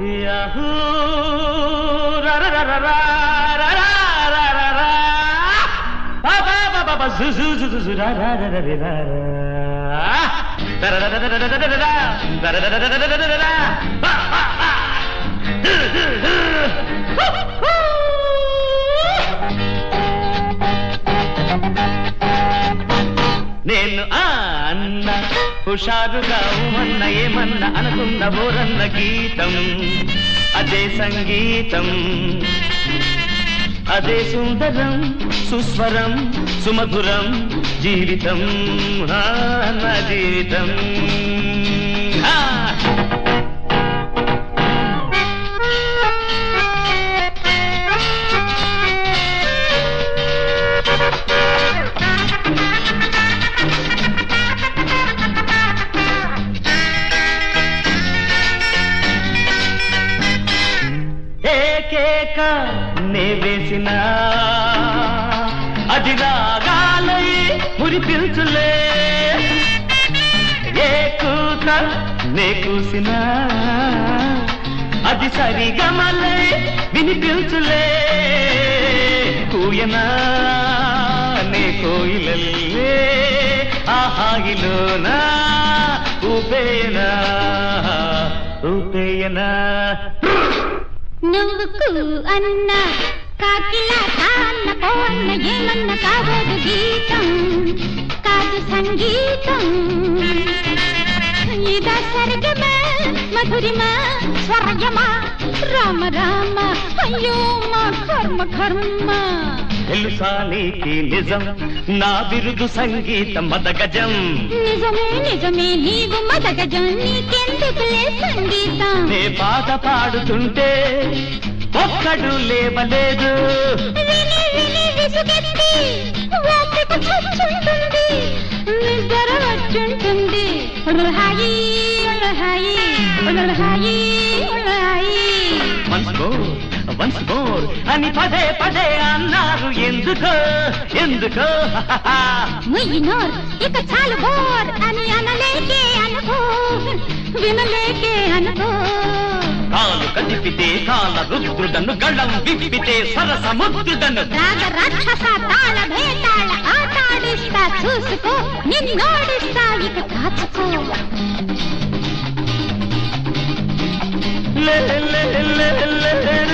Yahoo రా రా రా రా రా రా రా రా రా రా. బా బా బా బా బా జు జు జు జు జు రా రా రా రా రా రా రా. రా రా రా రా రా రా రా రా రా రా. రా రా రా రా రా రా రా రా రా. బా బా బా. నేను ఆ అన్న హుషారుగా ఉమన్న ఏమన్న అనుకున్న బోరన్న గీతం అదే సంగీతం అదే సుందరం సుస్వరం సుమధురం జీవితం ఆ, నా జీవితం ఆ. ఏకేక నే వేసిన అది రాగాలై మురిపిల్చులే ఏ కూత నే కూసిన అది సరిగమలై వినిపించులే కూయనా నే కోయిలల్లే ఆహాగిలోనా ఊపేయనా ఊపేయనా నువ్వుకు అన్న కాకిలా కాన్న పోన్న ఏమన్న కావదు గీతం కాదు సంగీతం ఇద సరిగమా మధురిమా స్వర్గమా రామ రామ అయ్యో మా కర్మ కర్మ తెలుసా నీకి నిజం నా బిరుదు సంగీతం మదగజం నిజమే నిజమే నీవు మదగజం నీకెందుకులే సంగీతం నే పాట పాడుతుంటే ఒక్కడు లేవలేదు విని విని విసుగెత్తి ఓపిక చచ్చుంటుంది నిద్ర వచ్చుంటుంది హాయి హాయి హాయి హాయి వన్స్ మోర్ వన్స్ మోర్ అని పదే పదే అన్నారు ఎందుకో ఎందుకో ముయ్యినోర్ ఇక చాలు బోర్ అని అనలేకే అనుకో వినలేకే అనుకో కాలు కదిపితే కాల రుద్రుడను గళం విప్పితే సరస ముద్దుడను రాగ రాక్షస తాళ భేతాళ ఆటాడిస్తా చూసుకో నిన్నోడిస్తా ఇక కాచుకో లే లే లే లే లే